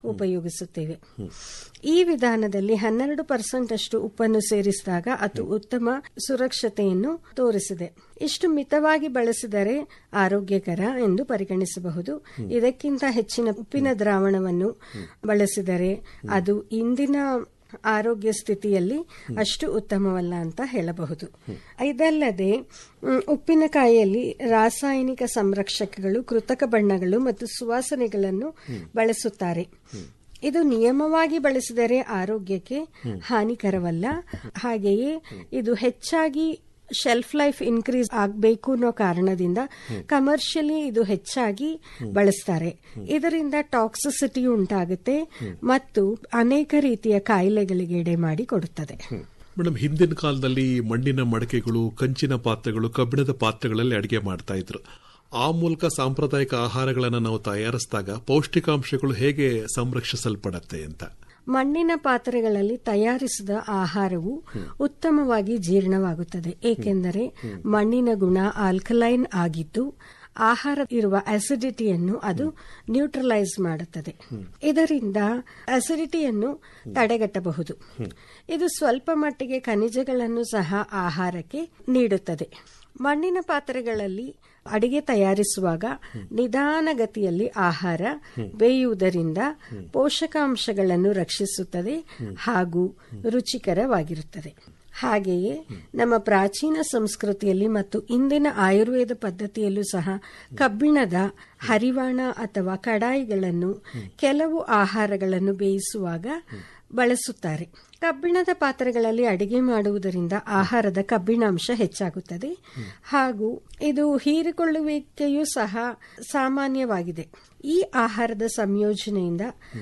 ಉಪಯೋಗಿಸುತ್ತೇವೆ ಈ ವಿಧಾನದಲ್ಲಿ ಹನ್ನೆರಡು ಪರ್ಸೆಂಟ್ ಅಷ್ಟು ಉಪ್ಪನ್ನು ಸೇರಿಸಿದಾಗ ಅದು ಉತ್ತಮ ಸುರಕ್ಷತೆಯನ್ನು ತೋರಿಸಿದೆ ಇಷ್ಟು ಮಿತವಾಗಿ ಬಳಸಿದರೆ ಆರೋಗ್ಯಕರ ಎಂದು ಪರಿಗಣಿಸಬಹುದು ಇದಕ್ಕಿಂತ ಹೆಚ್ಚಿನ ಉಪ್ಪಿನ ದ್ರಾವಣವನ್ನು ಬಳಸಿದರೆ ಅದು ಇಂದಿನ ಆರೋಗ್ಯ ಸ್ಥಿತಿಯಲ್ಲಿ ಅಷ್ಟು ಉತ್ತಮವಲ್ಲ ಅಂತ ಹೇಳಬಹುದು ಇದಲ್ಲದೆ ಮ್, ಉಪ್ಪಿನಕಾಯಿಯಲ್ಲಿ ರಾಸಾಯನಿಕ ಸಂರಕ್ಷಕಗಳು ಕೃತಕ ಬಣ್ಣಗಳು ಮತ್ತು ಸುವಾಸನೆಗಳನ್ನು ಬಳಸುತ್ತಾರೆ ಇದು ನಿಯಮವಾಗಿ ಬಳಸಿದರೆ ಆರೋಗ್ಯಕ್ಕೆ ಹಾನಿಕರವಲ್ಲ ಹಾಗೆಯೇ ಇದು ಹೆಚ್ಚಾಗಿ ಶೆಲ್ಫ್ ಲೈಫ್ ಇನ್ಕ್ರೀಸ್ ಆಗಬೇಕು ಅನ್ನೋ ಕಾರಣದಿಂದ ಕಮರ್ಷಿಯಲಿ ಇದು ಹೆಚ್ಚಾಗಿ ಬಳಸ್ತಾರೆ ಇದರಿಂದ ಟಾಕ್ಸಿಸಿಟಿ ಉಂಟಾಗುತ್ತೆ ಮತ್ತು ಅನೇಕ ರೀತಿಯ ಕಾಯಿಲೆಗಳಿಗೆ ಎಡೆ ಮಾಡಿ ಕೊಡುತ್ತದೆ ಮೇಡಮ್ ಹಿಂದಿನ ಕಾಲದಲ್ಲಿ ಈ ಮಣ್ಣಿನ ಮಡಕೆಗಳು ಕಂಚಿನ ಪಾತ್ರೆಗಳು ಕಬ್ಬಿಣದ ಪಾತ್ರೆಗಳಲ್ಲಿ ಅಡಿಗೆ ಮಾಡ್ತಾ ಇದ್ರು ಆ ಮೂಲಕ ಸಾಂಪ್ರದಾಯಿಕ ಆಹಾರಗಳನ್ನು ನಾವು ತಯಾರಿಸಿದಾಗ ಪೌಷ್ಟಿಕಾಂಶಗಳು ಹೇಗೆ ಸಂರಕ್ಷಿಸಲ್ಪಡತ್ತೆ ಅಂತ ಮಣ್ಣಿನ ಪಾತ್ರೆಗಳಲ್ಲಿ ತಯಾರಿಸಿದ ಆಹಾರವು ಉತ್ತಮವಾಗಿ ಜೀರ್ಣವಾಗುತ್ತದೆ ಏಕೆಂದರೆ ಮಣ್ಣಿನ ಗುಣ ಆಲ್ಕಲೈನ್ ಆಗಿದ್ದು ಆಹಾರ ಇರುವ ಅಸಿಡಿಟಿಯನ್ನು ಅದು ನ್ಯೂಟ್ರಲೈಸ್ ಮಾಡುತ್ತದೆ ಇದರಿಂದ ಅಸಿಡಿಟಿಯನ್ನು ತಡೆಗಟ್ಟಬಹುದು ಇದು ಸ್ವಲ್ಪ ಮಟ್ಟಿಗೆ ಖನಿಜಗಳನ್ನು ಸಹ ಆಹಾರಕ್ಕೆ ನೀಡುತ್ತದೆ ಮಣ್ಣಿನ ಪಾತ್ರೆಗಳಲ್ಲಿ ಅಡಿಗೆ ತಯಾರಿಸುವಾಗ ನಿಧಾನಗತಿಯಲ್ಲಿ ಆಹಾರ ಬೇಯುವುದರಿಂದ ಪೋಷಕಾಂಶಗಳನ್ನು ರಕ್ಷಿಸುತ್ತದೆ ಹಾಗೂ ರುಚಿಕರವಾಗಿರುತ್ತದೆ ಹಾಗೆಯೇ ನಮ್ಮ ಪ್ರಾಚೀನ ಸಂಸ್ಕೃತಿಯಲ್ಲಿ ಮತ್ತು ಇಂದಿನ ಆಯುರ್ವೇದ ಪದ್ಧತಿಯಲ್ಲೂ ಸಹ ಕಬ್ಬಿಣದ ಹರಿವಾಣ ಅಥವಾ ಕಡಾಯಿಗಳನ್ನು ಕೆಲವು ಆಹಾರಗಳನ್ನು ಬೇಯಿಸುವಾಗ ಬಳಸುತ್ತಾರೆ ಕಬ್ಬಿಣದ ಪಾತ್ರೆಗಳಲ್ಲಿ ಅಡಿಗೆ ಮಾಡುವುದರಿಂದ ಆಹಾರದ ಕಬ್ಬಿಣಾಂಶ ಹೆಚ್ಚಾಗುತ್ತದೆ ಹಾಗೂ ಇದು ಹೀರಿಕೊಳ್ಳುವಿಕೆಯೂ ಸಹ ಸಾಮಾನ್ಯವಾಗಿದೆ ಈ ಆಹಾರದ ಸಂಯೋಜನೆಯಿಂದ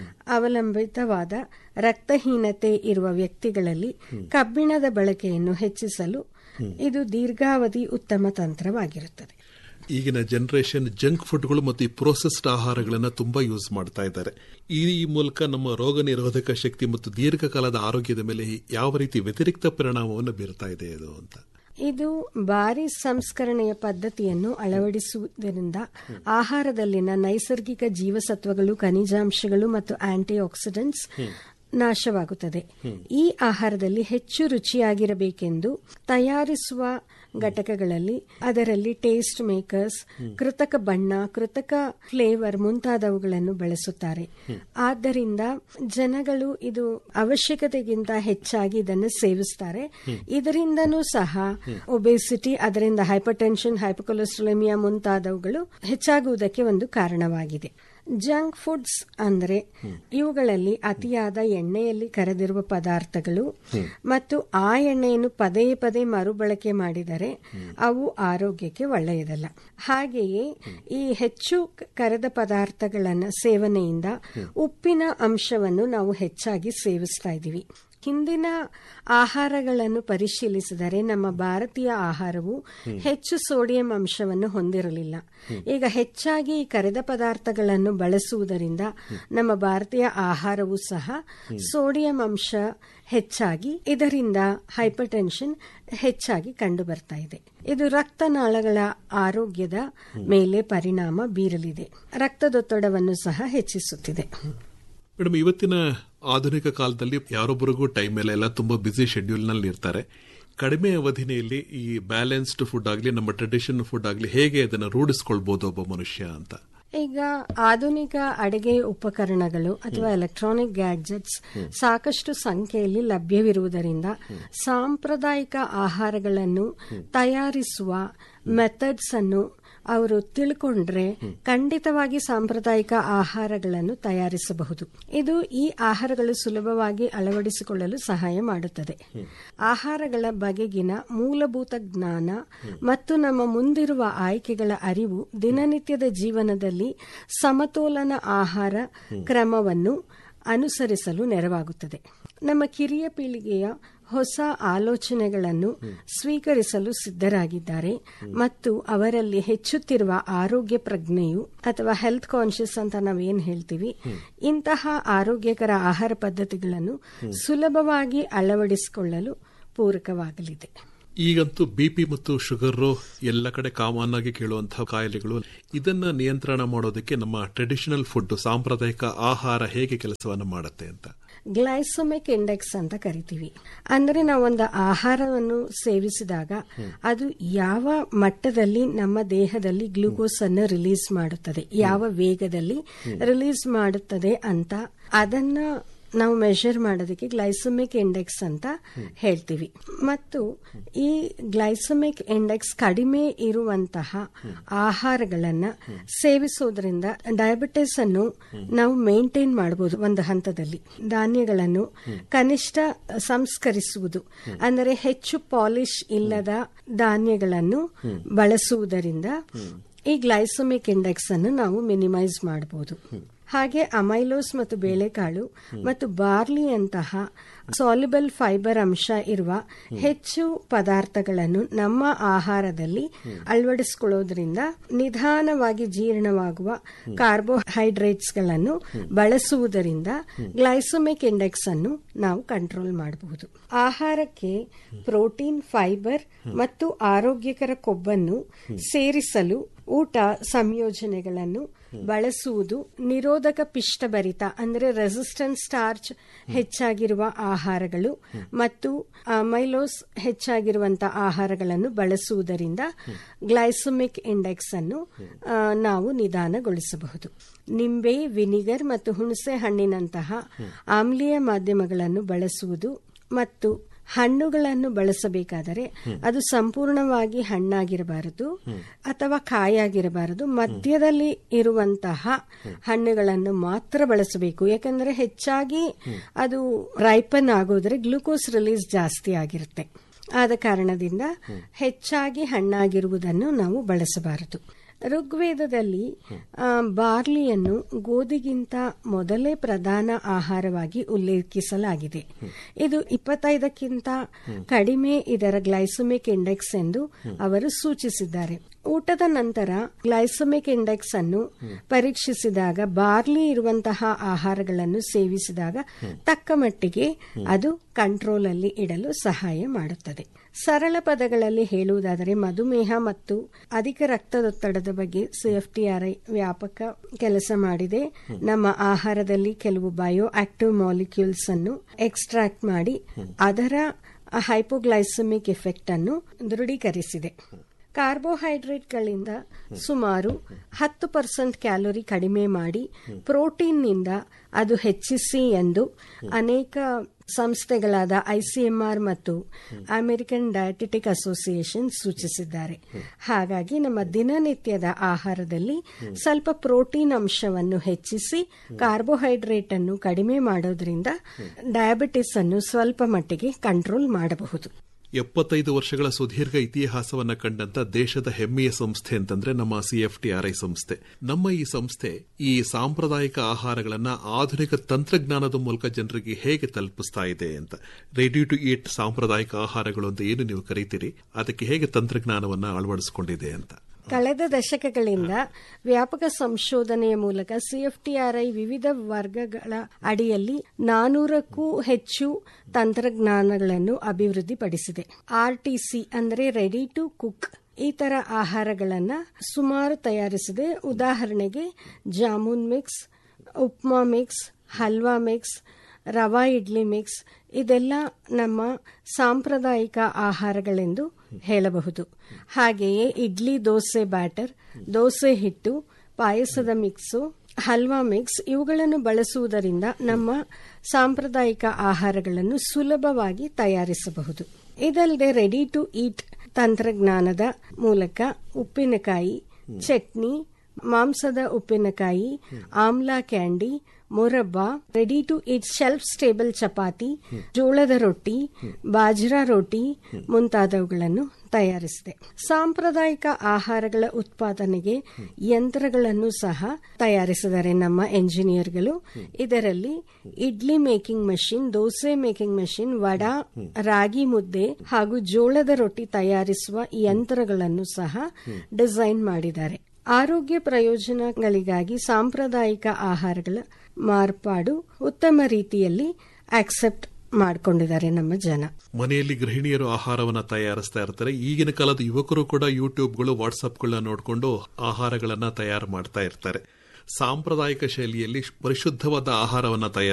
ಅವಲಂಬಿತವಾದ ರಕ್ತಹೀನತೆ ಇರುವ ವ್ಯಕ್ತಿಗಳಲ್ಲಿ ಕಬ್ಬಿಣದ ಬಳಕೆಯನ್ನು ಹೆಚ್ಚಿಸಲು ಇದು ದೀರ್ಘಾವಧಿ ಉತ್ತಮ ತಂತ್ರವಾಗಿರುತ್ತದೆ ಈಗಿನ ಜನರೇಷನ್ ಜಂಕ್ ಫುಡ್ಗಳು ಮತ್ತು ಈ ಪ್ರೋಸೆಸ್ಡ್ ಆಹಾರಗಳನ್ನ ತುಂಬಾ ಯೂಸ್ ಮಾಡ್ತಾ ಇದ್ದಾರೆ ಈ ಮೂಲಕ ನಮ್ಮ ರೋಗ ನಿರೋಧಕ ಶಕ್ತಿ ಮತ್ತು ದೀರ್ಘಕಾಲದ ಆರೋಗ್ಯದ ಮೇಲೆ ಯಾವ ರೀತಿ ವ್ಯತಿರಿಕ್ತ ಪರಿಣಾಮವನ್ನು ಬೀರ್ತಾ ಇದೆ ಇದು ಅಂತ ಇದು ಭಾರಿ ಸಂಸ್ಕರಣೆಯ ಪದ್ಧತಿಯನ್ನು ಅಳವಡಿಸುವುದರಿಂದ ಆಹಾರದಲ್ಲಿನ ನೈಸರ್ಗಿಕ ಜೀವಸತ್ವಗಳು ಖನಿಜಾಂಶಗಳು ಮತ್ತು ಆಂಟಿ ಆಕ್ಸಿಡೆಂಟ್ಸ್ ನಾಶವಾಗುತ್ತದೆ ಈ ಆಹಾರದಲ್ಲಿ ಹೆಚ್ಚು ರುಚಿಯಾಗಿರಬೇಕೆಂದು ತಯಾರಿಸುವ ಘಟಕಗಳಲ್ಲಿ ಅದರಲ್ಲಿ ಟೇಸ್ಟ್ ಮೇಕರ್ಸ್ ಕೃತಕ ಬಣ್ಣ ಕೃತಕ ಫ್ಲೇವರ್ ಮುಂತಾದವುಗಳನ್ನು ಬಳಸುತ್ತಾರೆ ಆದ್ದರಿಂದ ಜನಗಳು ಇದು ಅವಶ್ಯಕತೆಗಿಂತ ಹೆಚ್ಚಾಗಿ ಇದನ್ನು ಸೇವಿಸ್ತಾರೆ ಇದರಿಂದನೂ ಸಹ ಒಬೆಸಿಟಿ ಅದರಿಂದ ಹೈಪರ್ ಟೆನ್ಷನ್ ಹೈಪೋಕೊಲೆಸ್ಟ್ರೋಲೆಮಿಯಾ ಮುಂತಾದವುಗಳು ಹೆಚ್ಚಾಗುವುದಕ್ಕೆ ಒಂದು ಕಾರಣವಾಗಿದೆ ಜಂಕ್ ಫುಡ್ಸ್ ಅಂದ್ರೆ ಇವುಗಳಲ್ಲಿ ಅತಿಯಾದ ಎಣ್ಣೆಯಲ್ಲಿ ಕರೆದಿರುವ ಪದಾರ್ಥಗಳು ಮತ್ತು ಆ ಎಣ್ಣೆಯನ್ನು ಪದೇ ಪದೇ ಮರುಬಳಕೆ ಮಾಡಿದರೆ ಅವು ಆರೋಗ್ಯಕ್ಕೆ ಒಳ್ಳೆಯದಲ್ಲ ಹಾಗೆಯೇ ಈ ಹೆಚ್ಚು ಕರೆದ ಪದಾರ್ಥಗಳನ್ನ ಸೇವನೆಯಿಂದ ಉಪ್ಪಿನ ಅಂಶವನ್ನು ನಾವು ಹೆಚ್ಚಾಗಿ ಸೇವಿಸ್ತಾ ಇದ್ದೀವಿ ಹಿಂದಿನ ಆಹಾರಗಳನ್ನು ಪರಿಶೀಲಿಸಿದರೆ ನಮ್ಮ ಭಾರತೀಯ ಆಹಾರವು ಹೆಚ್ಚು ಸೋಡಿಯಂ ಅಂಶವನ್ನು ಹೊಂದಿರಲಿಲ್ಲ ಈಗ ಹೆಚ್ಚಾಗಿ ಈ ಕರೆದ ಪದಾರ್ಥಗಳನ್ನು ಬಳಸುವುದರಿಂದ ನಮ್ಮ ಭಾರತೀಯ ಆಹಾರವು ಸಹ ಸೋಡಿಯಂ ಅಂಶ ಹೆಚ್ಚಾಗಿ ಇದರಿಂದ ಹೈಪರ್ ಟೆನ್ಷನ್ ಹೆಚ್ಚಾಗಿ ಕಂಡು ಬರ್ತಾ ಇದೆ ಇದು ರಕ್ತನಾಳಗಳ ಆರೋಗ್ಯದ ಮೇಲೆ ಪರಿಣಾಮ ಬೀರಲಿದೆ ರಕ್ತದೊತ್ತಡವನ್ನು ಸಹ ಹೆಚ್ಚಿಸುತ್ತಿದೆ ಮೇಡಮ್ ಇವತ್ತಿನ ಆಧುನಿಕ ಕಾಲದಲ್ಲಿ ಯಾರೊಬ್ಬರಿಗೂ ಟೈಮ್ ಇಲ್ಲ ಎಲ್ಲ ತುಂಬಾ ಬ್ಯುಸಿ ಶೆಡ್ಯೂಲ್ ನಲ್ಲಿ ಇರ್ತಾರೆ ಕಡಿಮೆ ಅವಧಿನಲ್ಲಿ ಈ ಬ್ಯಾಲೆನ್ಸ್ಡ್ ಫುಡ್ ಆಗಲಿ ನಮ್ಮ ಟ್ರೆಡಿಷನ್ ಫುಡ್ ಆಗಲಿ ಹೇಗೆ ಅದನ್ನು ರೂಢಿಸ್ಕೊಳ್ಬಹುದು ಒಬ್ಬ ಮನುಷ್ಯ ಅಂತ ಈಗ ಆಧುನಿಕ ಅಡುಗೆ ಉಪಕರಣಗಳು ಅಥವಾ ಎಲೆಕ್ಟ್ರಾನಿಕ್ ಗ್ಯಾಡ್ಜೆಟ್ಸ್ ಸಾಕಷ್ಟು ಸಂಖ್ಯೆಯಲ್ಲಿ ಲಭ್ಯವಿರುವುದರಿಂದ ಸಾಂಪ್ರದಾಯಿಕ ಆಹಾರಗಳನ್ನು ತಯಾರಿಸುವ ಮೆಥಡ್ಸ್ ಅನ್ನು ಅವರು ತಿಳ್ಕೊಂಡ್ರೆ ಖಂಡಿತವಾಗಿ ಸಾಂಪ್ರದಾಯಿಕ ಆಹಾರಗಳನ್ನು ತಯಾರಿಸಬಹುದು ಇದು ಈ ಆಹಾರಗಳು ಸುಲಭವಾಗಿ ಅಳವಡಿಸಿಕೊಳ್ಳಲು ಸಹಾಯ ಮಾಡುತ್ತದೆ ಆಹಾರಗಳ ಬಗೆಗಿನ ಮೂಲಭೂತ ಜ್ಞಾನ ಮತ್ತು ನಮ್ಮ ಮುಂದಿರುವ ಆಯ್ಕೆಗಳ ಅರಿವು ದಿನನಿತ್ಯದ ಜೀವನದಲ್ಲಿ ಸಮತೋಲನ ಆಹಾರ ಕ್ರಮವನ್ನು ಅನುಸರಿಸಲು ನೆರವಾಗುತ್ತದೆ ನಮ್ಮ ಕಿರಿಯ ಪೀಳಿಗೆಯ ಹೊಸ ಆಲೋಚನೆಗಳನ್ನು ಸ್ವೀಕರಿಸಲು ಸಿದ್ಧರಾಗಿದ್ದಾರೆ ಮತ್ತು ಅವರಲ್ಲಿ ಹೆಚ್ಚುತ್ತಿರುವ ಆರೋಗ್ಯ ಪ್ರಜ್ಞೆಯು ಅಥವಾ ಹೆಲ್ತ್ ಕಾನ್ಶಿಯಸ್ ಅಂತ ನಾವೇನ್ ಹೇಳ್ತೀವಿ ಇಂತಹ ಆರೋಗ್ಯಕರ ಆಹಾರ ಪದ್ಧತಿಗಳನ್ನು ಸುಲಭವಾಗಿ ಅಳವಡಿಸಿಕೊಳ್ಳಲು ಪೂರಕವಾಗಲಿದೆ ಈಗಂತೂ ಬಿಪಿ ಮತ್ತು ಶುಗರ್ ಎಲ್ಲ ಕಡೆ ಕಾಮನ್ ಆಗಿ ಕೇಳುವಂತಹ ಕಾಯಿಲೆಗಳು ಇದನ್ನ ನಿಯಂತ್ರಣ ಮಾಡೋದಕ್ಕೆ ನಮ್ಮ ಟ್ರೆಡಿಷನಲ್ ಫುಡ್ ಸಾಂಪ್ರದಾಯಿಕ ಆಹಾರ ಹೇಗೆ ಕೆಲಸವನ್ನ ಮಾಡುತ್ತೆ ಅಂತ ಗ್ಲೈಸಮಿಕ್ ಇಂಡೆಕ್ಸ್ ಅಂತ ಕರಿತೀವಿ ಅಂದ್ರೆ ನಾವೊಂದು ಆಹಾರವನ್ನು ಸೇವಿಸಿದಾಗ ಅದು ಯಾವ ಮಟ್ಟದಲ್ಲಿ ನಮ್ಮ ದೇಹದಲ್ಲಿ ಗ್ಲೂಕೋಸ್ ಅನ್ನು ರಿಲೀಸ್ ಮಾಡುತ್ತದೆ ಯಾವ ವೇಗದಲ್ಲಿ ರಿಲೀಸ್ ಮಾಡುತ್ತದೆ ಅಂತ ಅದನ್ನ ನಾವು ಮೆಷರ್ ಮಾಡೋದಕ್ಕೆ ಗ್ಲೈಸಮಿಕ್ ಇಂಡೆಕ್ಸ್ ಅಂತ ಹೇಳ್ತೀವಿ ಮತ್ತು ಈ ಗ್ಲೈಸಮಿಕ್ ಇಂಡೆಕ್ಸ್ ಕಡಿಮೆ ಇರುವಂತಹ ಆಹಾರಗಳನ್ನ ಸೇವಿಸೋದ್ರಿಂದ ಡಯಾಬಿಟಿಸ್ ಅನ್ನು ನಾವು ಮೇಂಟೈನ್ ಮಾಡಬಹುದು ಒಂದು ಹಂತದಲ್ಲಿ ಧಾನ್ಯಗಳನ್ನು ಕನಿಷ್ಠ ಸಂಸ್ಕರಿಸುವುದು ಅಂದರೆ ಹೆಚ್ಚು ಪಾಲಿಶ್ ಇಲ್ಲದ ಧಾನ್ಯಗಳನ್ನು ಬಳಸುವುದರಿಂದ ಈ ಗ್ಲೈಸಮಿಕ್ ಇಂಡೆಕ್ಸ್ ಅನ್ನು ನಾವು ಮಿನಿಮೈಸ್ ಮಾಡಬಹುದು ಹಾಗೆ ಅಮೈಲೋಸ್ ಮತ್ತು ಬೇಳೆಕಾಳು ಮತ್ತು ಬಾರ್ಲಿಯಂತಹ ಸಾಲ್ಯುಬಲ್ ಫೈಬರ್ ಅಂಶ ಇರುವ ಹೆಚ್ಚು ಪದಾರ್ಥಗಳನ್ನು ನಮ್ಮ ಆಹಾರದಲ್ಲಿ ಅಳವಡಿಸಿಕೊಳ್ಳೋದ್ರಿಂದ ನಿಧಾನವಾಗಿ ಜೀರ್ಣವಾಗುವ ಕಾರ್ಬೋಹೈಡ್ರೇಟ್ಸ್ಗಳನ್ನು ಬಳಸುವುದರಿಂದ ಗ್ಲೈಸಮಿಕ್ ಇಂಡೆಕ್ಸ್ ಅನ್ನು ನಾವು ಕಂಟ್ರೋಲ್ ಮಾಡಬಹುದು ಆಹಾರಕ್ಕೆ ಪ್ರೋಟೀನ್ ಫೈಬರ್ ಮತ್ತು ಆರೋಗ್ಯಕರ ಕೊಬ್ಬನ್ನು ಸೇರಿಸಲು ಊಟ ಸಂಯೋಜನೆಗಳನ್ನು ಬಳಸುವುದು ನಿರೋಧಕ ಪಿಷ್ಟಭರಿತ ಅಂದರೆ ರೆಸಿಸ್ಟೆನ್ಸ್ ಸ್ಟಾರ್ಚ್ ಹೆಚ್ಚಾಗಿರುವ ಆಹಾರಗಳು ಮತ್ತು ಮೈಲೋಸ್ ಹೆಚ್ಚಾಗಿರುವಂತಹ ಆಹಾರಗಳನ್ನು ಬಳಸುವುದರಿಂದ ಗ್ಲೈಸಮಿಕ್ ಇಂಡೆಕ್ಸ್ ಅನ್ನು ನಾವು ನಿಧಾನಗೊಳಿಸಬಹುದು ನಿಂಬೆ ವಿನಿಗರ್ ಮತ್ತು ಹುಣಸೆ ಹಣ್ಣಿನಂತಹ ಆಮ್ಲೀಯ ಮಾಧ್ಯಮಗಳನ್ನು ಬಳಸುವುದು ಮತ್ತು ಹಣ್ಣುಗಳನ್ನು ಬಳಸಬೇಕಾದರೆ ಅದು ಸಂಪೂರ್ಣವಾಗಿ ಹಣ್ಣಾಗಿರಬಾರದು ಅಥವಾ ಕಾಯಾಗಿರಬಾರದು ಮಧ್ಯದಲ್ಲಿ ಇರುವಂತಹ ಹಣ್ಣುಗಳನ್ನು ಮಾತ್ರ ಬಳಸಬೇಕು ಯಾಕಂದ್ರೆ ಹೆಚ್ಚಾಗಿ ಅದು ರೈಪನ್ ಆಗೋದ್ರೆ ಗ್ಲೂಕೋಸ್ ರಿಲೀಸ್ ಜಾಸ್ತಿ ಆಗಿರುತ್ತೆ ಆದ ಕಾರಣದಿಂದ ಹೆಚ್ಚಾಗಿ ಹಣ್ಣಾಗಿರುವುದನ್ನು ನಾವು ಬಳಸಬಾರದು ಋಗ್ವೇದದಲ್ಲಿ ಬಾರ್ಲಿಯನ್ನು ಗೋಧಿಗಿಂತ ಮೊದಲೇ ಪ್ರಧಾನ ಆಹಾರವಾಗಿ ಉಲ್ಲೇಖಿಸಲಾಗಿದೆ ಇದು ಇಪ್ಪತ್ತೈದಕ್ಕಿಂತ ಕಡಿಮೆ ಇದರ ಗ್ಲೈಸಮಿಕ್ ಇಂಡೆಕ್ಸ್ ಎಂದು ಅವರು ಸೂಚಿಸಿದ್ದಾರೆ ಊಟದ ನಂತರ ಗ್ಲೈಸಮಿಕ್ ಇಂಡೆಕ್ಸ್ ಅನ್ನು ಪರೀಕ್ಷಿಸಿದಾಗ ಬಾರ್ಲಿ ಇರುವಂತಹ ಆಹಾರಗಳನ್ನು ಸೇವಿಸಿದಾಗ ತಕ್ಕ ಮಟ್ಟಿಗೆ ಅದು ಕಂಟ್ರೋಲ್ ಅಲ್ಲಿ ಇಡಲು ಸಹಾಯ ಮಾಡುತ್ತದೆ ಸರಳ ಪದಗಳಲ್ಲಿ ಹೇಳುವುದಾದರೆ ಮಧುಮೇಹ ಮತ್ತು ಅಧಿಕ ರಕ್ತದೊತ್ತಡದ ಬಗ್ಗೆ ಸಿಎಫ್ಟಿಆರ್ಐ ವ್ಯಾಪಕ ಕೆಲಸ ಮಾಡಿದೆ ನಮ್ಮ ಆಹಾರದಲ್ಲಿ ಕೆಲವು ಬಯೋ ಆಕ್ಟಿವ್ ಮಾಲಿಕ್ಯೂಲ್ಸ್ ಅನ್ನು ಎಕ್ಸ್ಟ್ರಾಕ್ಟ್ ಮಾಡಿ ಅದರ ಹೈಪೋಗ್ಲೈಸಮಿಕ್ ಎಫೆಕ್ಟ್ ಅನ್ನು ದೃಢೀಕರಿಸಿದೆ ಕಾರ್ಬೋಹೈಡ್ರೇಟ್ಗಳಿಂದ ಸುಮಾರು ಹತ್ತು ಪರ್ಸೆಂಟ್ ಕ್ಯಾಲೋರಿ ಕಡಿಮೆ ಮಾಡಿ ಪ್ರೋಟೀನ್ನಿಂದ ಅದು ಹೆಚ್ಚಿಸಿ ಎಂದು ಅನೇಕ ಸಂಸ್ಥೆಗಳಾದ ಐಸಿಎಂಆರ್ ಮತ್ತು ಅಮೆರಿಕನ್ ಡಯಾಟಿಟಿಕ್ ಅಸೋಸಿಯೇಷನ್ ಸೂಚಿಸಿದ್ದಾರೆ ಹಾಗಾಗಿ ನಮ್ಮ ದಿನನಿತ್ಯದ ಆಹಾರದಲ್ಲಿ ಸ್ವಲ್ಪ ಪ್ರೋಟೀನ್ ಅಂಶವನ್ನು ಹೆಚ್ಚಿಸಿ ಕಾರ್ಬೋಹೈಡ್ರೇಟ್ ಅನ್ನು ಕಡಿಮೆ ಮಾಡೋದ್ರಿಂದ ಡಯಾಬಿಟಿಸ್ ಅನ್ನು ಸ್ವಲ್ಪ ಮಟ್ಟಿಗೆ ಕಂಟ್ರೋಲ್ ಮಾಡಬಹುದು ಎಪ್ಪತ್ತೈದು ವರ್ಷಗಳ ಸುದೀರ್ಘ ಇತಿಹಾಸವನ್ನ ಕಂಡಂತ ದೇಶದ ಹೆಮ್ಮೆಯ ಸಂಸ್ಥೆ ಅಂತಂದ್ರೆ ನಮ್ಮ ಸಿಎಫ್ಟಿಆರ್ಐ ಸಂಸ್ಥೆ ನಮ್ಮ ಈ ಸಂಸ್ಥೆ ಈ ಸಾಂಪ್ರದಾಯಿಕ ಆಹಾರಗಳನ್ನ ಆಧುನಿಕ ತಂತ್ರಜ್ಞಾನದ ಮೂಲಕ ಜನರಿಗೆ ಹೇಗೆ ತಲುಪಿಸ್ತಾ ಇದೆ ಅಂತ ರೆಡಿ ಟು ಈಟ್ ಸಾಂಪ್ರದಾಯಿಕ ಆಹಾರಗಳು ಅಂತ ಏನು ನೀವು ಕರೀತೀರಿ ಅದಕ್ಕೆ ಹೇಗೆ ತಂತ್ರಜ್ಞಾನವನ್ನ ಅಳವಡಿಸಿಕೊಂಡಿದೆ ಅಂತ ಕಳೆದ ದಶಕಗಳಿಂದ ವ್ಯಾಪಕ ಸಂಶೋಧನೆಯ ಮೂಲಕ ಸಿಎಫ್ಟಿಆರ್ಐ ವಿವಿಧ ವರ್ಗಗಳ ಅಡಿಯಲ್ಲಿ ನಾನೂರಕ್ಕೂ ಹೆಚ್ಚು ತಂತ್ರಜ್ಞಾನಗಳನ್ನು ಅಭಿವೃದ್ಧಿಪಡಿಸಿದೆ ಆರ್ಟಿಸಿ ಅಂದರೆ ರೆಡಿ ಟು ಕುಕ್ ಈ ತರ ಆಹಾರಗಳನ್ನ ಸುಮಾರು ತಯಾರಿಸಿದೆ ಉದಾಹರಣೆಗೆ jamun mix upma mix halwa mix rava idli mix ಇದೆಲ್ಲ ನಮ್ಮ ಸಾಂಪ್ರದಾಯಿಕ ಆಹಾರಗಳೆಂದು ಹೇಳಬಹುದು ಹಾಗೆಯೇ ಇಡ್ಲಿ ದೋಸೆ ಬ್ಯಾಟರ್ ದೋಸೆ ಹಿಟ್ಟು ಪಾಯಸದ ಮಿಕ್ಸು ಹಲ್ವಾ ಮಿಕ್ಸ್ ಇವುಗಳನ್ನು ಬಳಸುವುದರಿಂದ ನಮ್ಮ ಸಾಂಪ್ರದಾಯಿಕ ಆಹಾರಗಳನ್ನು ಸುಲಭವಾಗಿ ತಯಾರಿಸಬಹುದು ಇದಲ್ಲದೆ ರೆಡಿ ಟು ಈಟ್ ತಂತ್ರಜ್ಞಾನದ ಮೂಲಕ ಉಪ್ಪಿನಕಾಯಿ ಚಟ್ನಿ ಮಾಂಸದ ಉಪ್ಪಿನಕಾಯಿ amla candy murabba ready to eat shelf stable chapati ಜೋಳದ ರೊಟ್ಟಿ ಬಾಜ್ರಾ ರೊಟ್ಟಿ ಮುಂತಾದವುಗಳನ್ನು ತಯಾರಿಸಿದೆ ಸಾಂಪ್ರದಾಯಿಕ ಆಹಾರಗಳ ಉತ್ಪಾದನೆಗೆ ಯಂತ್ರಗಳನ್ನು ಸಹ ತಯಾರಿಸಿದ್ದಾರೆ ನಮ್ಮ ಎಂಜಿನಿಯರ್ಗಳು ಇದರಲ್ಲಿ idli making machine dosa making machine vada ragi mudde ಹಾಗೂ ಜೋಳದ ರೊಟ್ಟಿ ತಯಾರಿಸುವ ಯಂತ್ರಗಳನ್ನು ಸಹ ಡಿಸೈನ್ ಮಾಡಿದ್ದಾರೆ ಆರೋಗ್ಯ ಪ್ರಯೋಜನಗಳಿಗಾಗಿ ಸಾಂಪ್ರದಾಯಿಕ ಆಹಾರಗಳ ಮಾರ್ಪಾಡು ಉತ್ತಮ ರೀತಿಯಲ್ಲಿ ಆಕ್ಸೆಪ್ಟ್ ಮಾಡ್ಕೊಂಡಿದ್ದಾರೆ ನಮ್ಮ ಜನ ಮನೆಯಲ್ಲಿ ಗೃಹಿಣಿಯರು ಆಹಾರವನ್ನ ತಯಾರಿಸ್ತಾ ಇರ್ತಾರೆ ಈಗಿನ ಕಾಲದ ಯುವಕರು ಕೂಡ ಯೂಟ್ಯೂಬ್ಗಳು ವಾಟ್ಸ್ಆಪ್ಗಳನ್ನ ನೋಡಿಕೊಂಡು ಆಹಾರಗಳನ್ನ ತಯಾರು ಮಾಡ್ತಾ ಇರ್ತಾರೆ ಸಾಂಪ್ರದಾಯಿಕ ಶೈಲಿಯಲ್ಲಿ ಪರಿಶುದ್ಧವಾದ ಆಹಾರವನ್ನ ತಯಾರು